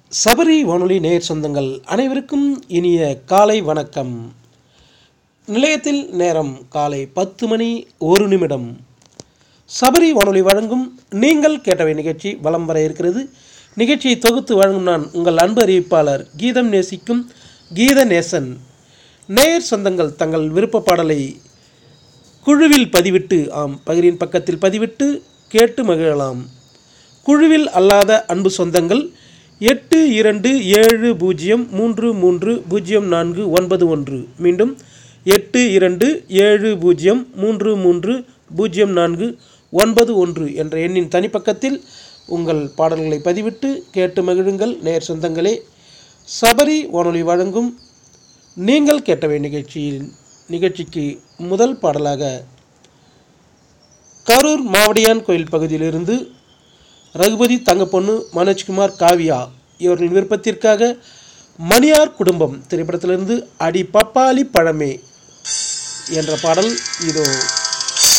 சபரி வானொலி நேயர் சொந்தங்கள் அனைவருக்கும் இனிய காலை வணக்கம் நிலையத்தில் நேரம் காலை பத்து மணி ஒரு நிமிடம் சபரி வானொலி வழங்கும் நீங்கள் கேட்டவை நிகழ்ச்சி வலம் வர இருக்கிறது நிகழ்ச்சியை தொகுத்து வழங்கும் நான் உங்கள் அன்பு அறிவிப்பாளர் கீதம் நேசிக்கும் கீத நேசன் நேயர் சொந்தங்கள் தங்கள் விருப்ப பாடலை குழுவில் பதிவிட்டு ஆம் பகிரின் பக்கத்தில் பதிவிட்டு கேட்டு மகிழலாம் குழுவில் அல்லாத அன்பு சொந்தங்கள் எட்டு இரண்டு ஏழு பூஜ்ஜியம் மூன்று மூன்று பூஜ்ஜியம் நான்கு ஒன்பது ஒன்று மீண்டும் எட்டு இரண்டு ஏழு பூஜ்ஜியம் மூன்று மூன்று பூஜ்ஜியம் நான்கு ஒன்பது ஒன்று என்ற எண்ணின் தனிப்பக்கத்தில் உங்கள் பாடல்களை பதிவிட்டு கேட்டு மகிழுங்கள் நேர் சொந்தங்களே சபரி வானொலி வழங்கும் நீங்கள் கேட்டவை நிகழ்ச்சியில் நிகழ்ச்சிக்கு முதல் பாடலாக கரூர் மாவடியான் கோயில் பகுதியிலிருந்து ரகுபதி தங்கப்பொண்ணு மனோஜ்குமார் காவியா இவர்களின் விருப்பத்திற்காக மணியார் குடும்பம் திரைப்படத்திலிருந்து அடி பப்பாளி பழமே என்ற பாடல் இதோ